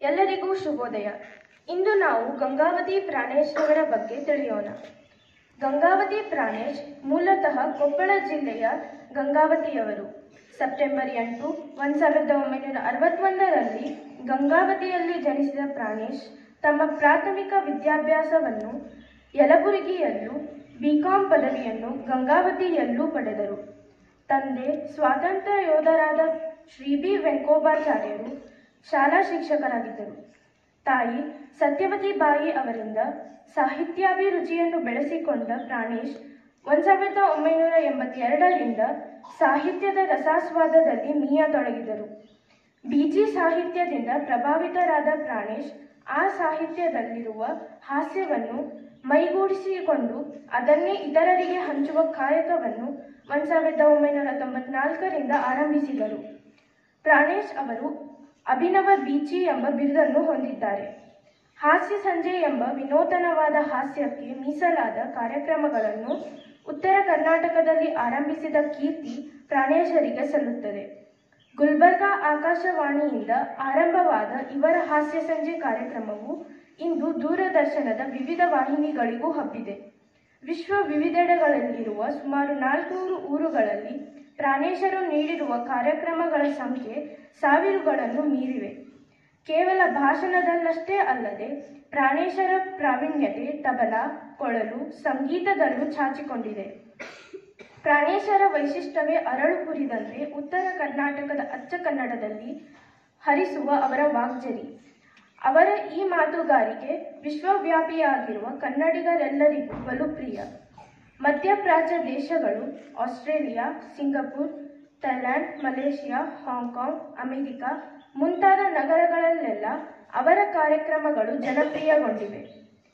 ಎಲ್ಲರಿಗೂ ಶುಭೋದಯ ಇಂದು ನಾವು ಗಂಗಾವತಿ ಪ್ರಾಣೇಶ್ ಅವರ ಬಗ್ಗೆ ತಿಳಿಯೋಣ ಗಂಗಾವತಿ ಪ್ರಾಣೇಶ್ ಮೂಲತಃ ಕೊಪ್ಪಳ ಜಿಲ್ಲೆಯ ಗಂಗಾವತಿಯವರು ಸೆಪ್ಟೆಂಬರ್ ಎಂಟು ಒಂದು ಸಾವಿರದ ಒಂಬೈನೂರ ಅರವತ್ತೊಂದರಲ್ಲಿ ಗಂಗಾವತಿಯಲ್ಲಿ ಜನಿಸಿದ ಪ್ರಾಣೇಶ್ ತಮ್ಮ ಪ್ರಾಥಮಿಕ ವಿದ್ಯಾಭ್ಯಾಸವನ್ನು ಯಲಬುರ್ಗಿಯಲ್ಲೂ ಬಿಕಾಂ ಪದವಿಯನ್ನು ಗಂಗಾವತಿಯಲ್ಲೂ ಪಡೆದರು ತಂದೆ ಸ್ವಾತಂತ್ರ್ಯ ಯೋಧರಾದ ಶ್ರೀ ಬಿ ವೆಂಕೋಬಾಚಾರ್ಯರು ಶಾಲಾ ಶಿಕ್ಷಕರಾಗಿದ್ದರು ತಾಯಿ ಸತ್ಯವತಿ ಬಾಯಿ ಅವರಿಂದ ಸಾಹಿತ್ಯಾಭಿರುಚಿಯನ್ನು ಬೆಳೆಸಿಕೊಂಡ ಪ್ರಾಣೇಶ್ ಒಂದು ಸಾವಿರದ ಒಂಬೈನೂರ ಎಂಬತ್ತೆರಡರಿಂದ ಸಾಹಿತ್ಯದ ರಸಾಸ್ವಾದದಲ್ಲಿ ಮೀಯತೊಡಗಿದರು ಬಿಜಿ ಸಾಹಿತ್ಯದಿಂದ ಪ್ರಭಾವಿತರಾದ ಪ್ರಾಣೇಶ್ ಆ ಸಾಹಿತ್ಯದಲ್ಲಿರುವ ಹಾಸ್ಯವನ್ನು ಮೈಗೂಡಿಸಿಕೊಂಡು ಅದನ್ನೇ ಇತರರಿಗೆ ಹಂಚುವ ಕಾಯಕವನ್ನು ಒಂದು ಸಾವಿರದ ಒಂಬೈನೂರ ತೊಂಬತ್ನಾಲ್ಕರಿಂದ ಆರಂಭಿಸಿದರು ಪ್ರಾಣೇಶ್ ಅವರು ಅಭಿನವ ಬೀಚಿ ಎಂಬ ಬಿರುದನ್ನು ಹೊಂದಿದ್ದಾರೆ ಹಾಸ್ಯ ಸಂಜೆ ಎಂಬ ವಿನೂತನವಾದ ಹಾಸ್ಯಕ್ಕೆ ಮೀಸಲಾದ ಕಾರ್ಯಕ್ರಮಗಳನ್ನು ಉತ್ತರ ಕರ್ನಾಟಕದಲ್ಲಿ ಆರಂಭಿಸಿದ ಕೀರ್ತಿ ಪ್ರಾಣೇಶರಿಗೆ ಸಲ್ಲುತ್ತದೆ ಗುಲ್ಬರ್ಗಾ ಆಕಾಶವಾಣಿಯಿಂದ ಆರಂಭವಾದ ಇವರ ಹಾಸ್ಯ ಸಂಜೆ ಕಾರ್ಯಕ್ರಮವು ಇಂದು ದೂರದರ್ಶನದ ವಿವಿಧ ವಾಹಿನಿಗಳಿಗೂ ಹಬ್ಬಿದೆ ವಿಶ್ವ ವಿವಿಧೆಡೆಗಳಲ್ಲಿರುವ ಸುಮಾರು ನಾಲ್ಕುನೂರು ಊರುಗಳಲ್ಲಿ ಪ್ರಾಣೇಶರು ನೀಡಿರುವ ಕಾರ್ಯಕ್ರಮಗಳ ಸಂಖ್ಯೆ ಸಾವಿರಗಳನ್ನು ಮೀರಿವೆ ಕೇವಲ ಭಾಷಣದಲ್ಲಷ್ಟೇ ಅಲ್ಲದೆ ಪ್ರಾಣೇಶರ ಪ್ರಾವೀಣ್ಯತೆ ತಬಲಾ ಕೊಳಲು ಸಂಗೀತದಲ್ಲೂ ಚಾಚಿಕೊಂಡಿದೆ ಪ್ರಾಣೇಶರ ವೈಶಿಷ್ಟ್ಯವೇ ಅರಳು ಹುರಿದಂತೆ ಉತ್ತರ ಕರ್ನಾಟಕದ ಅಚ್ಚ ಕನ್ನಡದಲ್ಲಿ ಹರಿಸುವ ಅವರ ವಾಗ್ಜರಿ ಅವರ ಈ ಮಾತುಗಾರಿಕೆ ವಿಶ್ವವ್ಯಾಪಿಯಾಗಿರುವ ಕನ್ನಡಿಗರೆಲ್ಲರಿಗೂ ಬಲು ಪ್ರಿಯ ಮಧ್ಯಪ್ರಾಚ್ಯ ದೇಶಗಳು Australia Singapore Thailand Malaysia Hong Kong America ಮುಂತಾದ ನಗರಗಳಲ್ಲೆಲ್ಲ ಅವರ ಕಾರ್ಯಕ್ರಮಗಳು ಜನಪ್ರಿಯಗೊಂಡಿವೆ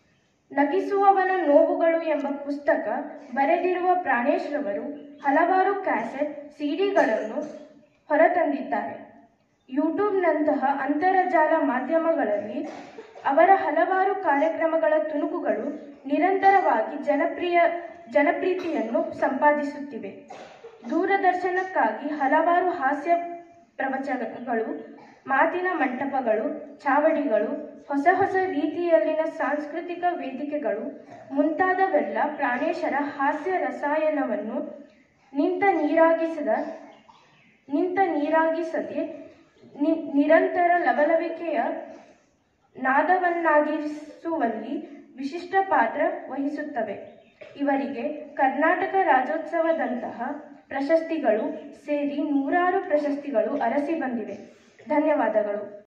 ನಗಿಸುವವನ ನೋವುಗಳು ಎಂಬ ಪುಸ್ತಕ ಬರೆದಿರುವ ಪ್ರಾಣೇಶ್ ರವರು ಹಲವಾರು ಕ್ಯಾಸೆಟ್ ಸಿಡಿಗಳನ್ನು ಹೊರತಂದಿದ್ದಾರೆ ಯೂಟ್ಯೂಬ್ನಂತಹ ಅಂತರ್ಜಾಲ ಮಾಧ್ಯಮಗಳಲ್ಲಿ ಅವರ ಹಲವಾರು ಕಾರ್ಯಕ್ರಮಗಳ ತುಣುಕುಗಳು ನಿರಂತರವಾಗಿ ಜನಪ್ರಿಯ ಜನಪ್ರೀತಿಯನ್ನು ಸಂಪಾದಿಸುತ್ತಿವೆ ದೂರದರ್ಶನಕ್ಕಾಗಿ ಹಲವಾರು ಹಾಸ್ಯ ಪ್ರವಚನಗಳು ಮಾತಿನ ಮಂಟಪಗಳು ಚಾವಡಿಗಳು ಹೊಸ ಹೊಸ ರೀತಿಯಲ್ಲಿನ ಸಾಂಸ್ಕೃತಿಕ ವೇದಿಕೆಗಳು ಮುಂತಾದವೆಲ್ಲ ಪ್ರಾಣೇಶರ ಹಾಸ್ಯ ರಸಾಯನವನ್ನು ನಿಂತ ನೀರಾಗಿಸದ ನಿಂತ ನೀರಾಗಿಸದೆ ನಿ- ನಿರಂತರ ಲವಲವಿಕೆಯ ನಾದವನ್ನಾಗಿಸುವಲ್ಲಿ ವಿಶಿಷ್ಟ ಪಾತ್ರ ವಹಿಸುತ್ತವೆ ಇವರಿಗೆ ಕರ್ನಾಟಕ ರಾಜ್ಯೋತ್ಸವದಂತಹ ಪ್ರಶಸ್ತಿಗಳು ಸೇರಿ ನೂರಾರು ಪ್ರಶಸ್ತಿಗಳು ಅರಸಿ ಬಂದಿವೆ ಧನ್ಯವಾದಗಳು